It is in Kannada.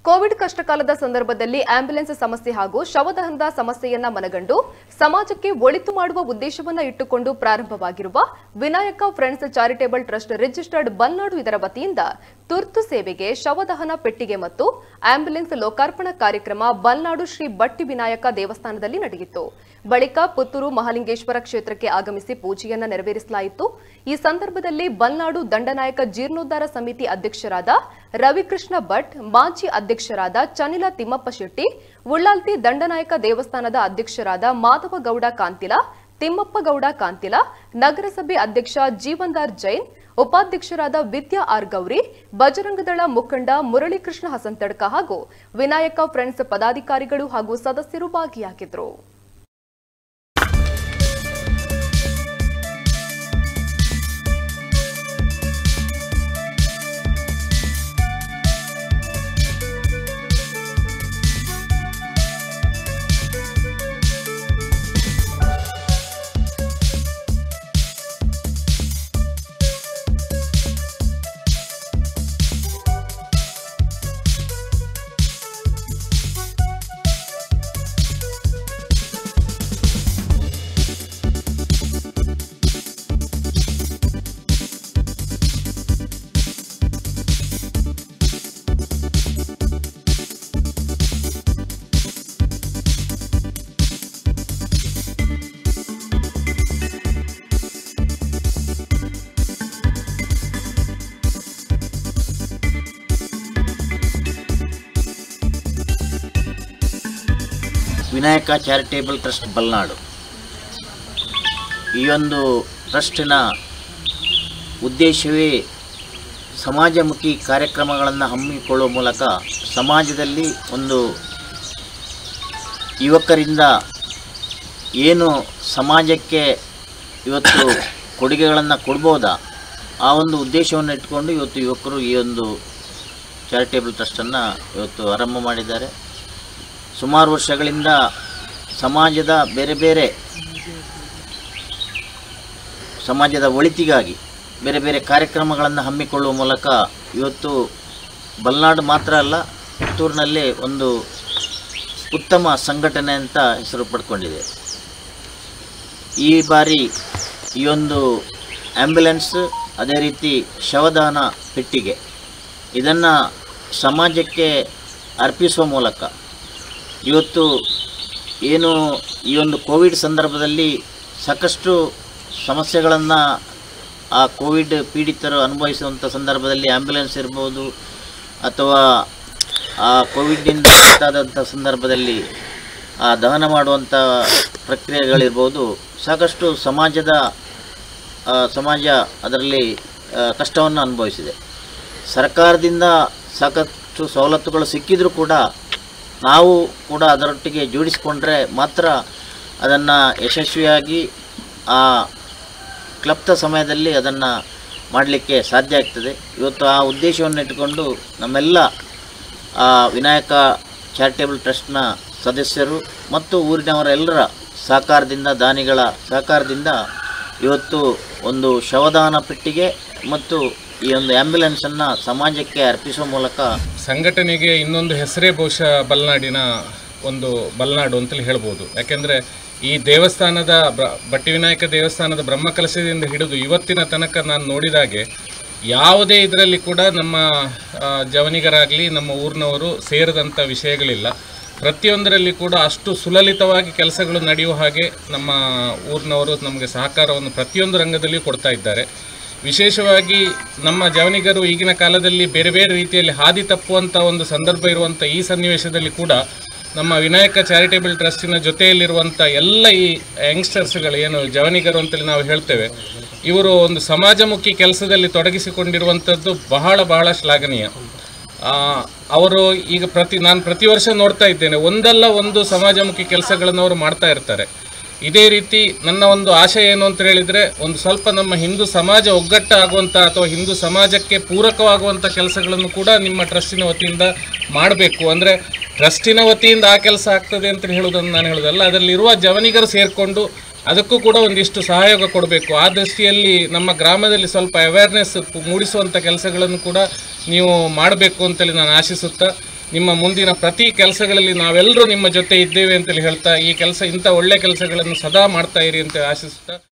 ಕೋವಿಡ್ ಕಷ್ಟಕಾಲದ ಸಂದರ್ಭದಲ್ಲಿ ಆಂಬ್ಯುಲೆನ್ಸ್ ಸಮಸ್ಯೆ ಹಾಗೂ ಶವದಹನದ ಸಮಸ್ಯೆಯನ್ನ ಮನಗಂಡು ಸಮಾಜಕ್ಕೆ ಒಳಿತು ಮಾಡುವ ಉದ್ದೇಶವನ್ನ ಇಟ್ಟುಕೊಂಡು ಪ್ರಾರಂಭವಾಗಿರುವ Vinayaka friends charitable trust registered Balnadu ಇದರ ವತಿಯಿಂದ ತುರ್ತು ಸೇವೆಗೆ ಶವದಹನ ಪೆಟ್ಟಿಗೆ ಮತ್ತು ಆಂಬ್ಯುಲೆನ್ಸ್ ಲೋಕಾರ್ಪಣಾ ಕಾರ್ಯಕ್ರಮ ಬಲ್ನಾಡು ಶ್ರೀ ಬಟ್ಟಿ ವಿನಾಯಕ ದೇವಸ್ಥಾನದಲ್ಲಿ ನಡೆಯಿತು ಬಳಿಕ ಪುತ್ತೂರು ಮಹಾಲಿಂಗೇಶ್ವರ ಕ್ಷೇತ್ರಕ್ಕೆ ಆಗಮಿಸಿ ಪೂಜೆಯನ್ನ ನೆರವೇರಿಸಲಾಯಿತು ಈ ಸಂದರ್ಭದಲ್ಲಿ ಬಲ್ನಾಡು ದಂಡನಾಯಕ ಜೀರ್ಣೋದ್ಧಾರ ಸಮಿತಿ ಅಧ್ಯಕ್ಷರಾದ ರವಿಕೃಷ್ಣ ಭಟ್ ಮಾಜಿ ಅಧ್ಯಕ್ಷರಾದ ಚನಿಲ ತಿಮ್ಮಪ್ಪ ಶೆಟ್ಟಿ ಉಳ್ಳಾಲ್ತಿ ದಂಡನಾಯಕ ದೇವಸ್ಥಾನದ ಅಧ್ಯಕ್ಷರಾದ ಮಾಧವಗೌಡ ಕಾಂತಿಲ ತಿಮ್ಮಪ್ಪ ಗೌಡ ಕಾಂತಿಲ ನಗರಸಭೆ ಅಧ್ಯಕ್ಷ ಜೀವನ್ದಾರ್ ಜೈನ್ ಉಪಾಧ್ಯಕ್ಷರಾದ ವಿದ್ಯಾ ಆರ್ ಗೌರಿ ಬಜರಂಗದಳ ಮುಖಂಡ ಮುರಳೀಕೃಷ್ಣ ಹಸಂತಡ್ಕ ಹಾಗೂ ವಿನಾಯಕ ಫ್ರೆಂಡ್ಸ್ ಪದಾಧಿಕಾರಿಗಳು ಹಾಗೂ ಸದಸ್ಯರು ಭಾಗಿಯಾಗಿದ್ದರು ವಿನಾಯಕ ಚಾರಿಟೇಬಲ್ ಟ್ರಸ್ಟ್ ಬಲ್ನಾಡು ಈ ಒಂದು ಟ್ರಸ್ಟಿನ ಉದ್ದೇಶವೇ ಸಮಾಜಮುಖಿ ಕಾರ್ಯಕ್ರಮಗಳನ್ನು ಹಮ್ಮಿಕೊಳ್ಳುವ ಮೂಲಕ ಸಮಾಜದಲ್ಲಿ ಒಂದು ಯುವಕರಿಂದ ಏನು ಸಮಾಜಕ್ಕೆ ಇವತ್ತು ಕೊಡುಗೆಗಳನ್ನು ಕೊಡ್ಬೋದಾ ಆ ಒಂದು ಉದ್ದೇಶವನ್ನು ಇಟ್ಕೊಂಡು ಇವತ್ತು ಯುವಕರು ಈ ಒಂದು ಚಾರಿಟೇಬಲ್ ಟ್ರಸ್ಟನ್ನು ಇವತ್ತು ಆರಂಭ ಮಾಡಿದ್ದಾರೆ ಸುಮಾರು ವರ್ಷಗಳಿಂದ ಸಮಾಜದ ಬೇರೆ ಬೇರೆ ಸಮಾಜದ ಒಳಿತಿಗಾಗಿ ಬೇರೆ ಬೇರೆ ಕಾರ್ಯಕ್ರಮಗಳನ್ನು ಹಮ್ಮಿಕೊಳ್ಳುವ ಮೂಲಕ ಇವತ್ತು ಬಲ್ನಾಡು ಮಾತ್ರ ಅಲ್ಲ ಪುತ್ತೂರಿನಲ್ಲಿ ಒಂದು ಉತ್ತಮ ಸಂಘಟನೆ ಅಂತ ಹೆಸರು ಪಡ್ಕೊಂಡಿದೆ ಈ ಬಾರಿ ಈ ಒಂದು ಆ್ಯಂಬುಲೆನ್ಸ್ ಅದೇ ರೀತಿ ಶವದಾನ ಪೆಟ್ಟಿಗೆ ಇದನ್ನು ಸಮಾಜಕ್ಕೆ ಅರ್ಪಿಸುವ ಮೂಲಕ ಇವತ್ತು ಏನು ಈ ಒಂದು ಕೋವಿಡ್ ಸಂದರ್ಭದಲ್ಲಿ ಸಾಕಷ್ಟು ಸಮಸ್ಯೆಗಳನ್ನು ಆ ಕೋವಿಡ್ ಪೀಡಿತರು ಅನುಭವಿಸುವಂಥ ಸಂದರ್ಭದಲ್ಲಿ ಆ್ಯಂಬುಲೆನ್ಸ್ ಇರ್ಬೋದು ಅಥವಾ ಆ ಕೋವಿಡ್ನಿಂದ ಗೊತ್ತಾದಂಥ ಸಂದರ್ಭದಲ್ಲಿ ಆ ದಹನ ಮಾಡುವಂಥ ಪ್ರಕ್ರಿಯೆಗಳಿರ್ಬೋದು ಸಾಕಷ್ಟು ಸಮಾಜದ ಆ, ಸಮಾಜ ಅದರಲ್ಲಿ ಕಷ್ಟವನ್ನು ಅನುಭವಿಸಿದೆ ಸರ್ಕಾರದಿಂದ ಸಾಕಷ್ಟು ಸವಲತ್ತುಗಳು ಸಿಕ್ಕಿದರೂ ಕೂಡ ನಾವು ಕೂಡ ಅದರೊಟ್ಟಿಗೆ ಜೋಡಿಸಿಕೊಂಡ್ರೆ ಮಾತ್ರ ಅದನ್ನು ಯಶಸ್ವಿಯಾಗಿ ಆ ಕ್ಲಪ್ತ ಸಮಯದಲ್ಲಿ ಅದನ್ನು ಮಾಡಲಿಕ್ಕೆ ಸಾಧ್ಯ ಆಗ್ತದೆ ಇವತ್ತು ಆ ಉದ್ದೇಶವನ್ನು ಇಟ್ಟುಕೊಂಡು ನಮ್ಮೆಲ್ಲ ಆ ವಿನಾಯಕ ಚಾರಿಟೇಬಲ್ ಟ್ರಸ್ಟ್ನ ಸದಸ್ಯರು ಮತ್ತು ಊರಿನವರೆಲ್ಲರ ಸಹಕಾರದಿಂದ ದಾನಿಗಳ ಸಹಕಾರದಿಂದ ಇವತ್ತು ಒಂದು ಶವದಾನ ಪೆಟ್ಟಿಗೆ ಮತ್ತು ಈ ಒಂದು ಆ್ಯಂಬುಲೆನ್ಸನ್ನು ಸಮಾಜಕ್ಕೆ ಅರ್ಪಿಸುವ ಮೂಲಕ ಸಂಘಟನೆಗೆ ಇನ್ನೊಂದು ಹೆಸರೇ ಬಹುಶಃ ಬಲ್ನಾಡಿನ ಒಂದು ಬಲ್ನಾಡು ಅಂತಲೇ ಹೇಳ್ಬೋದು ಯಾಕೆಂದರೆ ಈ ದೇವಸ್ಥಾನದ ಬ- ಬಟ್ಟಿ ವಿನಾಯಕ ದೇವಸ್ಥಾನದ ಬ್ರಹ್ಮಕಲಶದಿಂದ ಹಿಡಿದು ಇವತ್ತಿನ ತನಕ ನಾನು ನೋಡಿದಾಗೆ ಯಾವುದೇ ಇದರಲ್ಲಿ ಕೂಡ ನಮ್ಮ ಆ, ಜವನಿಗರಾಗಲಿ ನಮ್ಮ ಊರಿನವರು ಸೇರಿದಂಥ ವಿಷಯಗಳಿಲ್ಲ ಪ್ರತಿಯೊಂದರಲ್ಲಿ ಕೂಡ ಅಷ್ಟು ಸುಲಲಿತವಾಗಿ ಕೆಲಸಗಳು ನಡೆಯುವ ಹಾಗೆ ನಮ್ಮ ಊರಿನವರು ನಮಗೆ ಸಹಕಾರವನ್ನು ಪ್ರತಿಯೊಂದು ರಂಗದಲ್ಲಿಯೂ ಕೊಡ್ತಾ ಇದ್ದಾರೆ ವಿಶೇಷವಾಗಿ ನಮ್ಮ ಜವನಿಗರು ಈಗಿನ ಕಾಲದಲ್ಲಿ ಬೇರೆ ಬೇರೆ ರೀತಿಯಲ್ಲಿ ಹಾದಿ ತಪ್ಪುವಂಥ ಒಂದು ಸಂದರ್ಭ ಇರುವಂಥ ಈ ಸನ್ನಿವೇಶದಲ್ಲಿ ಕೂಡ ನಮ್ಮ ವಿನಾಯಕ ಚಾರಿಟೇಬಲ್ ಟ್ರಸ್ಟಿನ ಜೊತೆಯಲ್ಲಿರುವಂಥ ಎಲ್ಲ ಈ ಯಂಗ್ಸ್ಟರ್ಸ್ಗಳು ಏನು ಜವನಿಗರು ಅಂತೇಳಿ ನಾವು ಹೇಳ್ತೇವೆ ಇವರು ಒಂದು ಸಮಾಜಮುಖಿ ಕೆಲಸದಲ್ಲಿ ತೊಡಗಿಸಿಕೊಂಡಿರುವಂಥದ್ದು ಬಹಳ ಬಹಳ ಶ್ಲಾಘನೀಯ ಆ, ಅವರು ಈಗ ಪ್ರತಿ ನಾನು ಪ್ರತಿ ವರ್ಷ ನೋಡ್ತಾ ಇದ್ದೇನೆ ಒಂದಲ್ಲ ಒಂದು ಸಮಾಜಮುಖಿ ಕೆಲಸಗಳನ್ನು ಅವರು ಮಾಡ್ತಾ ಇರ್ತಾರೆ ಇದೇ ರೀತಿ ನನ್ನ ಒಂದು ಆಶಯ ಏನು ಅಂತ ಹೇಳಿದರೆ ಒಂದು ಸ್ವಲ್ಪ ನಮ್ಮ ಹಿಂದೂ ಸಮಾಜ ಒಗ್ಗಟ್ಟಾಗುವಂಥ ಅಥವಾ ಹಿಂದೂ ಸಮಾಜಕ್ಕೆ ಪೂರಕವಾಗುವಂಥ ಕೆಲಸಗಳನ್ನು ಕೂಡ ನಿಮ್ಮ ಟ್ರಸ್ಟಿನ ವತಿಯಿಂದ ಮಾಡಬೇಕು ಅಂದರೆ ಟ್ರಸ್ಟಿನ ವತಿಯಿಂದ ಆ ಕೆಲಸ ಆಗ್ತದೆ ಅಂತ ಹೇಳೋದನ್ನು ನಾನು ಹೇಳೋದಲ್ಲ ಅದರಲ್ಲಿರುವ ಜವನಿಗರು ಸೇರಿಕೊಂಡು ಅದಕ್ಕೂ ಕೂಡ ಒಂದಿಷ್ಟು ಸಹಯೋಗ ಕೊಡಬೇಕು ಆ ದೃಷ್ಟಿಯಲ್ಲಿ ನಮ್ಮ ಗ್ರಾಮದಲ್ಲಿ ಸ್ವಲ್ಪ ಅವೇರ್ನೆಸ್ ಮೂಡಿಸುವಂಥ ಕೆಲಸಗಳನ್ನು ಕೂಡ ನೀವು ಮಾಡಬೇಕು ಅಂತೇಳಿ ನಾನು ಆಶಿಸುತ್ತಾ ನಿಮ್ಮ ಮುಂದಿನ ಪ್ರತಿ ಕೆಲಸಗಳಲ್ಲಿ ನಾವೆಲ್ಲರೂ ನಿಮ್ಮ ಜೊತೆ ಇದ್ದೇವೆ ಅಂತೇಳಿ ಹೇಳ್ತಾ ಈ ಕೆಲಸ ಇಂಥ ಒಳ್ಳೆ ಕೆಲಸಗಳನ್ನು ಸದಾ ಮಾಡ್ತಾ ಇರಿ ಅಂತ ಆಶಿಸ್ತಾ